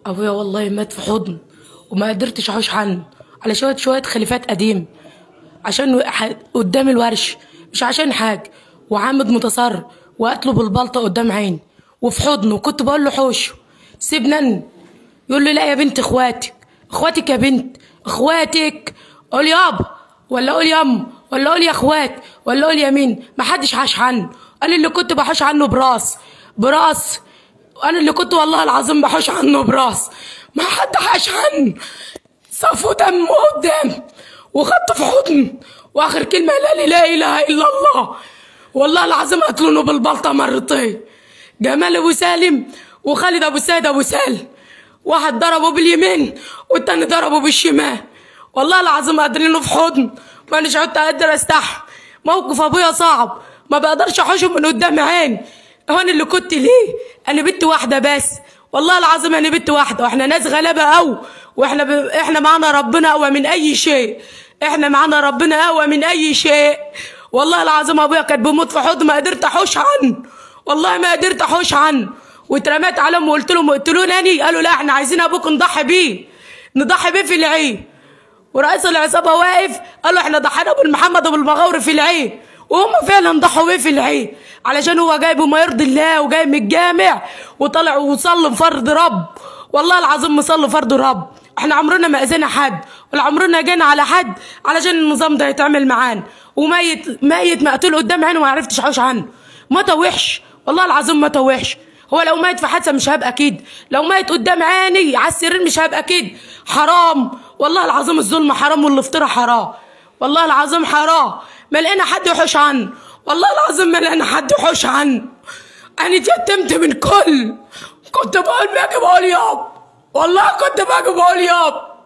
ابويا والله مات في حضن وما قدرتش احوش عنه على شويه شويه خلافات قديم عشان ح- قدام الورش مش عشان حاجه وعامد متصرف وقتله بالبلطه قدام عيني وفي حضنه وكنت بقول له حوشه سيبنا أنا. يقول لي لا يا بنت اخواتك اخواتك يا بنت اخواتك قول يابا ولا قول يم ولا قول يا اخوات ولا قول يا مين ما حدش حاش عنه انا اللي كنت بحوش عنه براس براس انا اللي كنت والله العظيم بحوش عنه براس ما حد حاش عنه صفوا دم قدام وخدته في حضن واخر كلمه لا لي لا اله الا الله والله العظيم قتلونه بالبلطه مرتين جمال ابو سالم وخالد ابو سيد ابو سالم واحد ضربه باليمين والتاني ضربه بالشمال والله العظيم قادرينه في حضن مانيش عدت قادر استحمل موقف ابويا صعب ما بقدرش احوشه من قدام عيني هو انا اللي كنت ليه انا بنت واحده بس والله العظيم انا بنت واحده واحنا ناس غلابه قوي واحنا ب... احنا معانا ربنا اقوى من اي شيء احنا معانا ربنا اقوى من اي شيء والله العظيم ابويا كان بيموت في حضن ما قدرت احوش عنه والله ما قدرت احوش عنه واترميت عليهم وقلت لهم اقتلوني قالوا لا احنا عايزين ابوك نضحي بيه نضحي بيه في العيد ورئيس العصابه واقف قال له احنا ضحينا بالمحمد وبالمغاوري في العيد وهم فعلا ضحوا بيه في العيد علشان هو جاي بما يرضي الله وجاي من الجامع وطلع وصلي فرض رب والله العظيم مصلي فرض رب احنا عمرنا ما اذينا حد ولا عمرنا جينا على حد علشان النظام ده يتعمل معانا وميت ميت مقتول قدام عينه وما عرفتش احوش عنه مات وحش والله العظيم مات وحش هو لو مات في حادثه مش هبقى اكيد لو مات قدام عيني على السرير مش هبقى اكيد حرام والله العظيم الظلم حرام والافتراء حرام والله العظيم حرام ما لقينا حد يحوش عنه والله العظيم ما لقينا حد يحوش عنه انا اتيتمت من كل كنت بقول باجي بقول ياب والله كنت باجي بقول ياب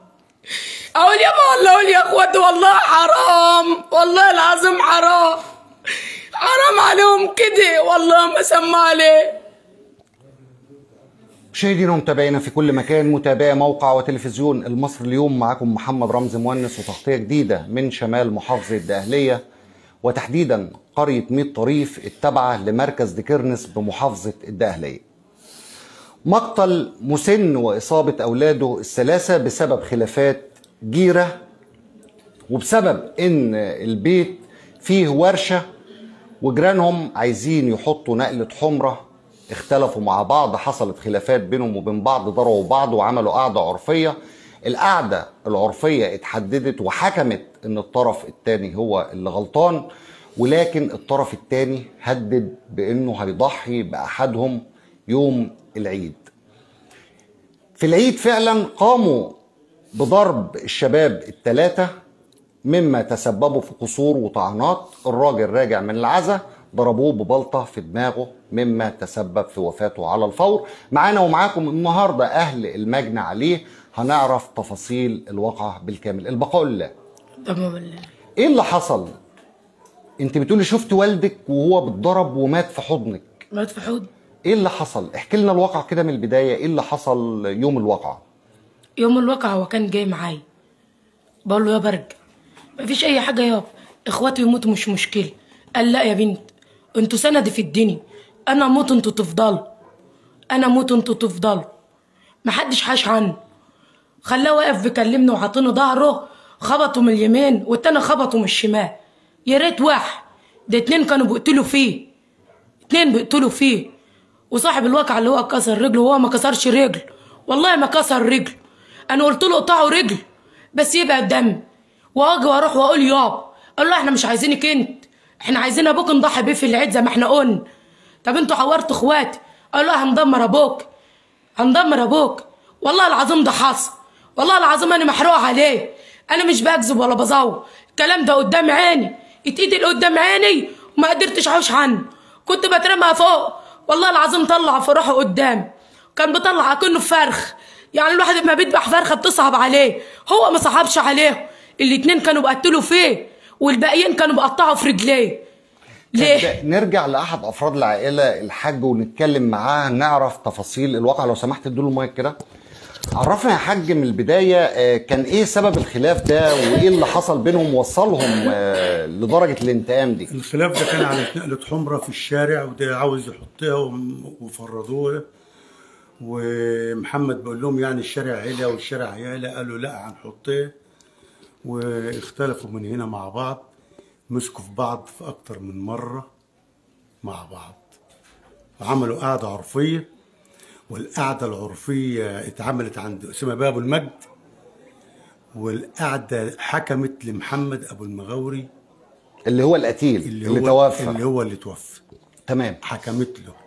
اقول يابا ولا اقول يا اخواتي والله حرام والله العظيم حرام حرام عليهم كده والله ما سمى عليه مشاهدينا ومتابعينا في كل مكان متابعي موقع وتلفزيون المصري اليوم معكم محمد رمزي مونس وتغطية جديدة من شمال محافظة الدقهلية وتحديدا قرية ميت طريف التابعة لمركز ديكرنس بمحافظة الدقهلية مقتل مسن وإصابة أولاده الثلاثة بسبب خلافات جيرة وبسبب إن البيت فيه ورشة وجيرانهم عايزين يحطوا نقلة حمرة اختلفوا مع بعض حصلت خلافات بينهم وبين بعض ضربوا بعض وعملوا قعدة عرفية القعدة العرفية اتحددت وحكمت ان الطرف الثاني هو اللي غلطان ولكن الطرف الثاني هدد بانه هيضحي باحدهم يوم العيد في العيد فعلا قاموا بضرب الشباب الثلاثة مما تسببوا في قصور وطعنات الراجل راجع من العزا ضربوه ببلطة في دماغه مما تسبب في وفاته على الفور معانا ومعاكم النهاردة أهل المجنى عليه هنعرف تفاصيل الواقعة بالكامل البقاء لله تمام بالله ايه اللي حصل انت بتقولي شفت والدك وهو بيتضرب ومات في حضنك مات في حضن ايه اللي حصل احكي لنا الواقع كده من البداية ايه اللي حصل يوم الواقعة يوم الواقع هو كان جاي معايا بقول له يا برج مفيش اي حاجه يابا اخواتي يموتوا مش مشكله قال لا يا بنت انتوا سندي في الدنيا انا اموت انتوا تفضلوا انا اموت انتوا تفضلوا محدش حاش عنه خلاه واقف بيكلمني وعاطيني ظهره خبطوا من اليمين والتاني خبطوا من الشمال يا ريت واحد ده اتنين كانوا بيقتلوا فيه اتنين بيقتلوا فيه وصاحب الواقع اللي هو كسر رجله وهو ما كسرش رجل والله ما كسر رجل انا قلت له اقطعوا رجل بس يبقى الدم واجي واروح واقول ياب قال له احنا مش عايزينك انت احنا عايزين ابوك نضحي بيه في العيد زي ما احنا قلنا طب انتوا عورتوا اخواتي قال له هندمر ابوك هندمر ابوك والله العظيم ده حصل والله العظيم انا محروق عليه انا مش بكذب ولا بزور الكلام ده قدام عيني ايدي اللي قدام عيني وما قدرتش احوش عنه كنت بترمى فوق والله العظيم طلع في روحه قدام كان بيطلع كأنه فرخ يعني الواحد لما بيذبح فرخه بتصعب عليه هو ما صعبش عليه الاتنين كانوا بقتلوا فيه والباقيين كانوا بقطعوا في رجليه ليه؟ نرجع لاحد افراد العائله الحاج ونتكلم معاه نعرف تفاصيل الواقع لو سمحت ادوا المايك كده عرفنا يا حاج من البدايه آه، كان ايه سبب الخلاف ده وايه اللي حصل بينهم وصلهم آه، لدرجه الانتقام دي الخلاف ده كان على نقلة حمرة في الشارع وده عاوز يحطها وم- وفرضوها ومحمد بيقول لهم يعني الشارع عيلة والشارع عيالة قالوا لا هنحطيه واختلفوا من هنا مع بعض مسكوا في بعض في أكتر من مرة مع بعض وعملوا قعدة عرفية والقعدة العرفية اتعملت عند أسامة بيه أبو المجد والقعدة حكمت لمحمد أبو المغاوري اللي هو القتيل اللي, اللي توفى اللي هو اللي توفى تمام حكمت له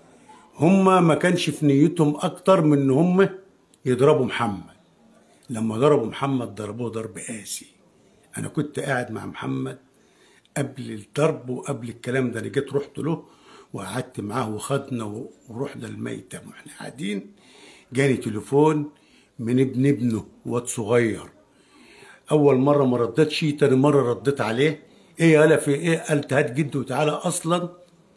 هما ما كانش في نيتهم اكتر من ان هم يضربوا محمد لما ضربوا محمد ضربوه ضرب قاسي انا كنت قاعد مع محمد قبل الضرب وقبل الكلام ده انا جيت رحت له وقعدت معاه وخدنا ورحنا الميتم واحنا قاعدين جاني تليفون من ابن ابنه واد صغير اول مره ما ردتش تاني مره رديت عليه ايه يالا في ايه قال هات جده وتعالى اصلا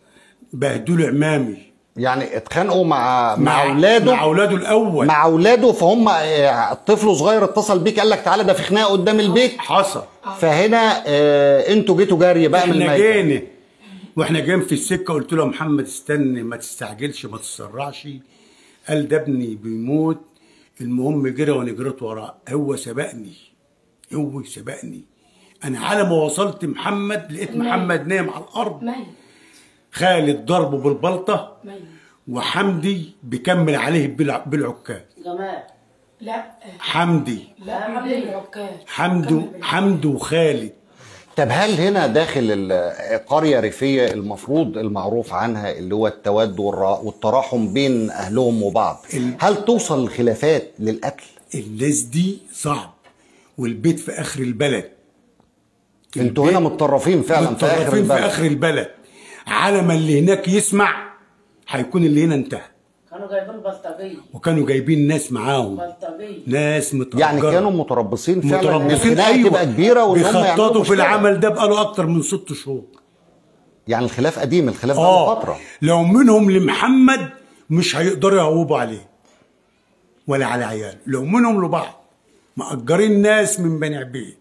بهدلوا عمامي يعني اتخانقوا مع مع اولاده مع اولاده الاول مع اولاده فهم آه، الطفل صغير اتصل بيك قال لك تعالى ده في خناقه قدام البيت حصل فهنا آه انتوا جيتوا جري بقى من احنا الميت جينا واحنا جايين في السكه قلت له يا محمد استنى ما تستعجلش ما تسرعش قال ده ابني بيموت المهم جرى وانا جريت وراه هو سبقني هو سبقني انا على ما وصلت محمد لقيت محمد نايم على الارض ميت خالد ضربه بالبلطه ميت وحمدي بيكمل عليه بالع- بالعكاز جمال لا حمدي لا حمدي العكاز حمدي حمدي وخالد طب هل هنا داخل ال- قرية ريفية المفروض المعروف عنها اللي هو التود والرا- والتراحم بين أهلهم وبعض ال- هل توصل الخلافات للقتل؟ الناس دي صعب والبيت في اخر البلد انتوا هنا متطرفين فعلا في آخر متطرفين في البلد اخر البلد على ما اللي هناك يسمع هيكون اللي هنا انتهى كانوا جايبين بلطجية وكانوا جايبين ناس معاهم بلطجية ناس متأجرة يعني كانوا متربصين فعلا ان متربصين الخناقة ايوه تبقى كبيرة وان هم يعملوا بيخططوا في مشكلة. العمل ده بقاله اكتر من ست شهور يعني الخلاف قديم الخلاف بقاله اه فترة لو منهم لمحمد مش هيقدروا يهوبوا عليه ولا على عياله لو منهم لبعض مأجرين ناس من بني عبيد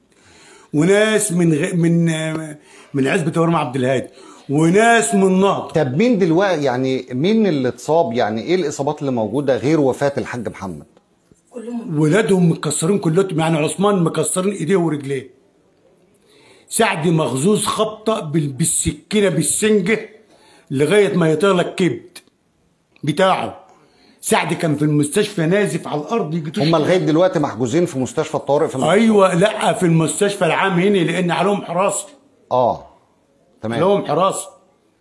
وناس من غ... من من عزبة ورم عبد الهادي وناس من نهضة طب مين دلوقتي يعني مين اللي اتصاب يعني ايه الاصابات اللي موجودة غير وفاة الحاج محمد؟ كلهم ولادهم مكسرين كلهم يعني عثمان مكسرين ايديه ورجليه سعد مغزوز خبطه بال- بالسكينه بالسنجه لغايه ما يطلع الكبد بتاعه سعد كان في المستشفى نازف على الارض يجي هم لغاية دلوقتي محجوزين في مستشفى الطوارئ في المنصورة. ايوه لا في المستشفى العام هنا لان عليهم حراسه اه تمام لهم حراسه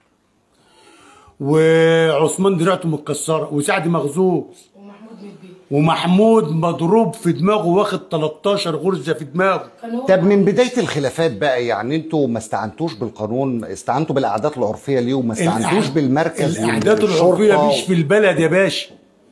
وعثمان دراعته متكسره وسعد مغزوز ومحمود من البيت ومحمود مضروب في دماغه واخد 13 غرزه في دماغه كان هو طب من بدايه الخلافات بقى يعني انتوا ما استعنتوش بالقانون استعنتوا بالاعداد العرفيه ليه وما استعنتوش الأع- بالمركز الاعداد والشرطة العرفيه مش في البلد يا باشا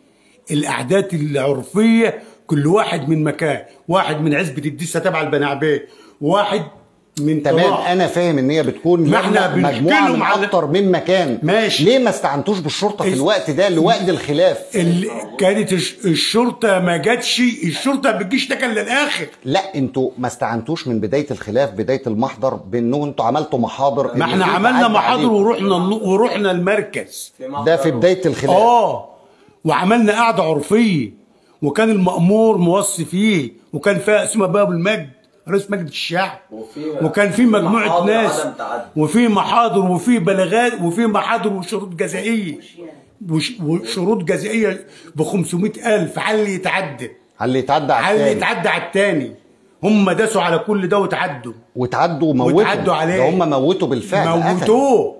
الاعداد العرفيه كل واحد من مكان واحد من عزبه الدسه تبع البني عبيد واحد من تمام طلائع. انا فاهم ان هي بتكون ما احنا لما بنحكي مجموعه لهم من على- اكتر من مكان ماشي. ليه ما استعنتوش بالشرطه في إيه؟ الوقت ده لوقت الخلاف ال... كانت الش- الشرطه ما جاتش الشرطه ما بتجيش تكن للاخر لا انتوا ما استعنتوش من بدايه الخلاف بدايه المحضر بانه انتوا عملتوا محاضر ما احنا إن في عملنا تعدي محاضر عليكم. ورحنا ورحنا المركز ده في بدايه الخلاف اه وعملنا قعده عرفيه وكان المأمور موصي فيه وكان فيها اسمها باب المجد رئيس مجلس الشعب وفي- وكان في مجموعه محاضر ناس عدم تعدي. وفي محاضر وفي بلاغات وفي محاضر وشروط جزائيه وش- وشروط جزائيه ب 500000 على اللي يتعدى على اللي يتعدى على على اللي التاني يتعدى على التاني هم داسوا على كل ده وتعدوا وتعدوا وموتوا وتعدوا عليه. ده هم موتوا بالفعل قتلوا. موتوه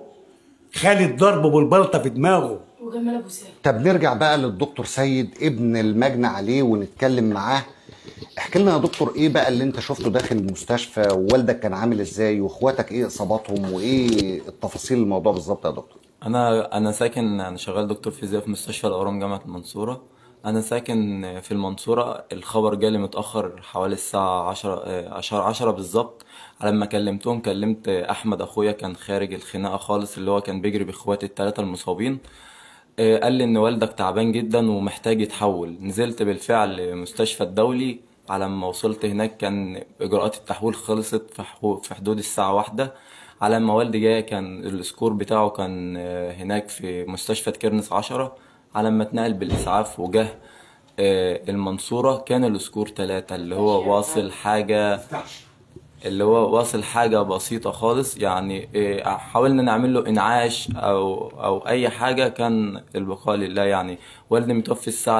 خالد ضربه بالبلطه في دماغه وجمال ابو سالم طب نرجع بقى للدكتور سيد ابن المجني عليه ونتكلم معاه احكي لنا يا دكتور ايه بقى اللي انت شفته داخل المستشفى ووالدك كان عامل ازاي واخواتك ايه اصاباتهم وايه التفاصيل الموضوع بالظبط يا دكتور انا انا ساكن انا شغال دكتور فيزياء في مستشفى الاورام جامعه المنصوره انا ساكن في المنصوره الخبر جالي متاخر حوالي الساعه 10 10 10 بالظبط على ما كلمتهم كلمت احمد اخويا كان خارج الخناقه خالص اللي هو كان بيجري باخواتي الثلاثه المصابين آه، قال لي ان والدك تعبان جدا ومحتاج يتحول نزلت بالفعل مستشفى الدولي على ما وصلت هناك كان اجراءات التحويل خلصت في حو- في حدود الساعه واحدة على ما والدي جاي كان السكور بتاعه كان آه، هناك في مستشفى كيرنس عشرة على ما اتنقل بالإسعاف وجه آه، المنصورة كان السكور تلاتة اللي هو واصل حاجة اللي هو واصل حاجة بسيطة خالص يعني إيه، حاولنا نعمل له إنعاش أو أو أي حاجة كان البقاء لله يعني والدي متوفي الساعة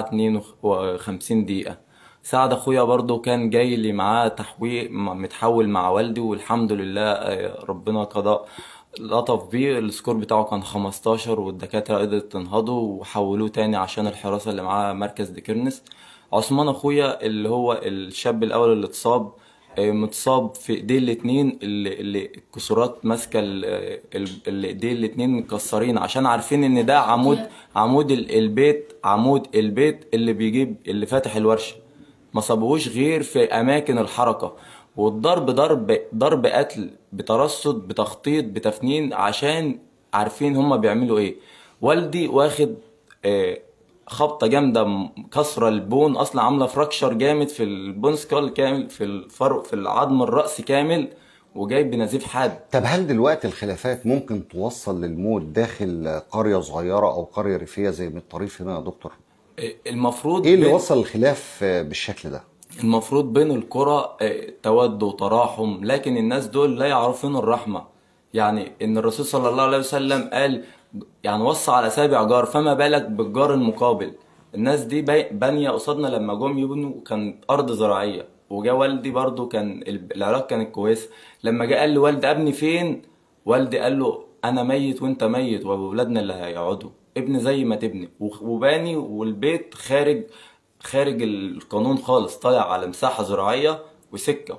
52 دقيقة سعد أخويا برضو كان جاي لي معاه تحويل م- متحول مع والدي والحمد لله آه، ربنا قضاء لطف بيه السكور بتاعه كان 15 والدكاترة قدرت تنهضه وحولوه تاني عشان الحراسة اللي معاه مركز ديكرنس عثمان أخويا اللي هو الشاب الأول اللي اتصاب آه، متصاب في ايديه الاتنين اللي, اللي الكسورات ماسكه ال- ال- اللي ايديه الاتنين مكسرين عشان عارفين ان ده عمود عمود ال- البيت عمود البيت اللي بيجيب اللي فاتح الورشه ما صابوهوش غير في اماكن الحركه والضرب ضرب ضرب قتل بترصد بتخطيط بتفنين عشان عارفين هما بيعملوا ايه والدي واخد آه، خبطه جامده م- كسره البون اصلا عامله فراكشر جامد في البون سكال كامل في الفرق في العظم الراس كامل وجاي بنزيف حاد طب هل دلوقتي الخلافات ممكن توصل للموت داخل قرية صغيرة أو قرية ريفية زي من الطريف هنا يا دكتور؟ آه، المفروض إيه اللي بين- وصل الخلاف آه، بالشكل ده؟ المفروض بين القرى آه، تود وتراحم لكن الناس دول لا يعرفون الرحمة يعني ان الرسول صلى الله عليه وسلم قال يعني وصى على سابع جار فما بالك بالجار المقابل الناس دي باي- بانية قصادنا لما جم يبنوا كان ارض زراعية وجا والدي برضو كان ال- العلاقة كانت كويسة لما جه قال لوالدي ابني فين والدي قال له انا ميت وانت ميت واولادنا اللي هيقعدوا ابني زي ما تبني وخ- وباني والبيت خارج خارج القانون خالص طالع على مساحة زراعية وسكة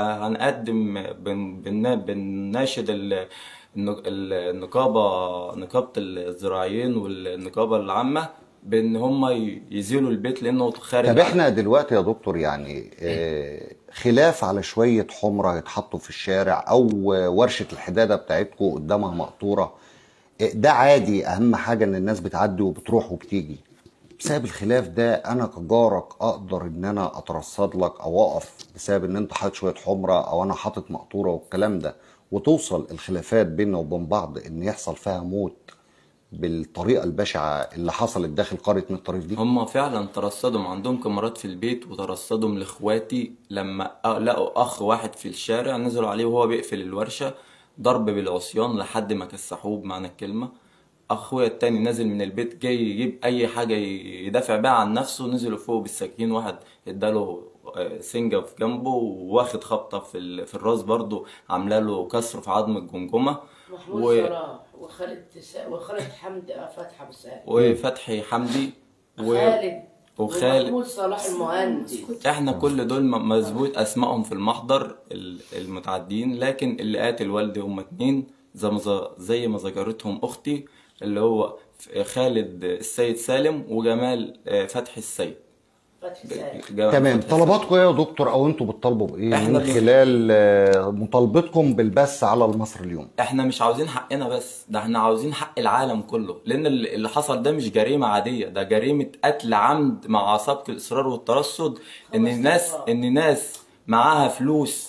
وهنقدم بن بن بنناشد ال- الن- النقابة نقابة الزراعيين والنقابة العامة بان هم ي- يزيلوا البيت لانه خارج طب عن- احنا دلوقتي يا دكتور يعني آه، خلاف على شوية حمرة يتحطوا في الشارع أو آه، ورشة الحدادة بتاعتكم قدامها مقطورة آه، ده عادي أهم حاجة إن الناس بتعدي وبتروح وبتيجي بسبب الخلاف ده أنا كجارك أقدر إن أنا أترصد لك أو أقف بسبب إن أنت حاطط شوية حمرة أو أنا حاطط مقطورة والكلام ده وتوصل الخلافات بيننا وبين بعض إن يحصل فيها موت بالطريقة البشعة اللي حصلت داخل قرية من الطريف دي هم فعلا ترصدهم عندهم كاميرات في البيت وترصدهم لاخواتي لما أ- لقوا اخ واحد في الشارع نزلوا عليه وهو بيقفل الورشة ضرب بالعصيان لحد ما كسحوه بمعنى الكلمة اخويا التاني نازل من البيت جاي يجيب اي حاجة ي- يدافع بيها عن نفسه نزلوا فوق بالسكين واحد اداله آه، سنجة في جنبه وواخد خبطة في ال- في الراس برضو عامله له كسر في عظم الجمجمة محمود و- صلاح وخالد تسا... وخالد حمد فتحي بسام وفتحي حمدي و... خالد وخالد ومحمود صلاح المهندس احنا كل دول م- مظبوط اسمائهم في المحضر ال- المتعدين لكن اللي قاتل والدي هم اتنين زي ما ز- زي ما ذكرتهم اختي اللي هو ف- خالد السيد سالم وجمال آه، فتحي السيد فتحي سالم جمال تمام فتحي السيد. طلباتكم ايه يا دكتور او انتوا بتطالبوا بايه إحنا من بن- خلال آه، مطالبتكم بالبث على المصر اليوم احنا مش عاوزين حقنا بس ده احنا عاوزين حق العالم كله لان ال- اللي حصل ده مش جريمة عادية ده جريمة قتل عمد مع سبق الاصرار والترصد ان الناس ان ناس معاها فلوس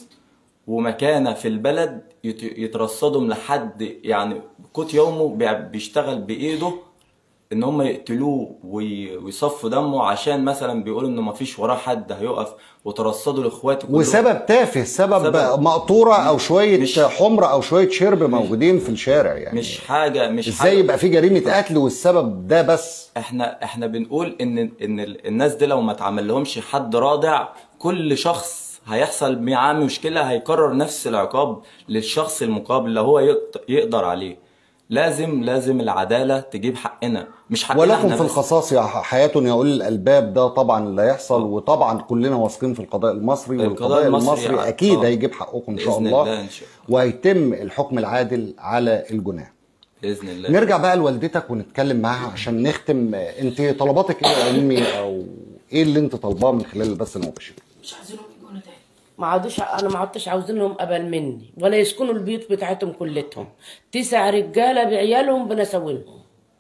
ومكانة في البلد يت- يترصدهم لحد يعني قوت يومه بيع- بيشتغل بايده ان هم يقتلوه وي- ويصفوا دمه عشان مثلا بيقولوا انه مفيش وراه حد هيقف وترصدوا لاخواته كلهم. وسبب تافه سبب, سبب- مقطوره او شويه مش- حمره او شويه شرب موجودين في الشارع يعني مش حاجة مش ازاي حاجة يبقى في جريمه قتل والسبب ده بس احنا احنا بنقول ان ان ال- الناس دي لو ما اتعمل لهمش حد رادع كل شخص هيحصل معاه مشكله هيكرر نفس العقاب للشخص المقابل اللي هو يقت- يقدر عليه لازم لازم العداله تجيب حقنا مش حقنا ولكم احنا في بس. الخصاص يا حياة يا أولي الألباب ده طبعا لا يحصل وطبعا كلنا واثقين في القضاء المصري القضاء والقضاء المصري المصري آه. أكيد آه. هيجيب حقكم إن شاء بإذن الله الله إن شاء وهيتم الحكم العادل على الجناه باذن الله نرجع بقى لوالدتك ونتكلم معاها عشان نختم انت طلباتك ايه يا امي او ايه اللي انت طالباه من خلال البث المباشر مش عايزينهم يجونا تاني ما عادوش انا ما عدتش عاوزينهم قبل مني ولا يسكنوا البيوت بتاعتهم كلتهم تسع رجاله بعيالهم بنساوينهم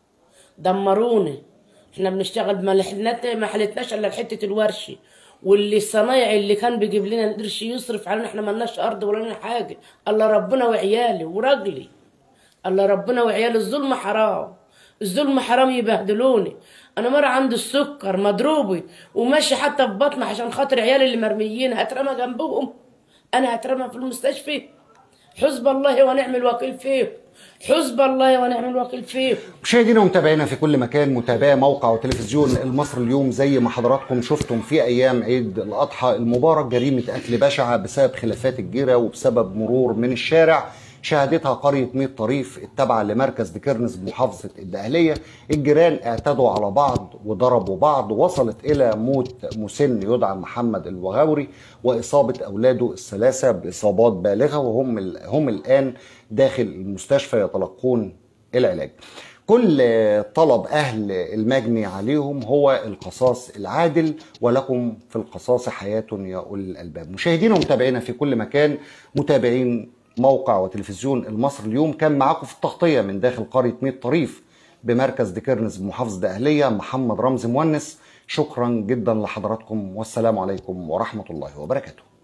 دمروني احنا بنشتغل ما لحنت- ما حلتناش الا حته الورشه واللي الصنايعي اللي كان بيجيب لنا القرش يصرف علينا احنا مالناش ارض ولا لنا حاجه الا ربنا وعيالي ورجلي الا ربنا وعيالي الظلم حرام الظلم حرام يبهدلوني انا مره عندي السكر مضروبه وماشي حتى في بطني عشان خاطر عيالي اللي مرميين هترمى جنبهم انا هترمى في المستشفى حسب الله ونعم الوكيل فيه حسب الله ونعم الوكيل فيه مشاهدينا ومتابعينا في كل مكان متابعي موقع وتلفزيون المصري اليوم زي ما حضراتكم شفتم في ايام عيد الاضحى المبارك جريمه قتل بشعه بسبب خلافات الجيره وبسبب مرور من الشارع شهدتها قرية ميت طريف التابعة لمركز دكرنس بمحافظة الدقهلية الجيران اعتدوا على بعض وضربوا بعض وصلت إلى موت مسن يدعى محمد الوغاوري وإصابة أولاده الثلاثة بإصابات بالغة وهم ال- هم الآن داخل المستشفى يتلقون العلاج كل طلب أهل المجني عليهم هو القصاص العادل ولكم في القصاص حياة يا أولي الألباب مشاهدينا ومتابعينا في كل مكان متابعين موقع وتلفزيون المصري اليوم كان معاكم في التغطية من داخل قرية ميت طريف بمركز دكرنس بمحافظة الدقهلية محمد رمزي مونس شكرا جدا لحضراتكم والسلام عليكم ورحمة الله وبركاته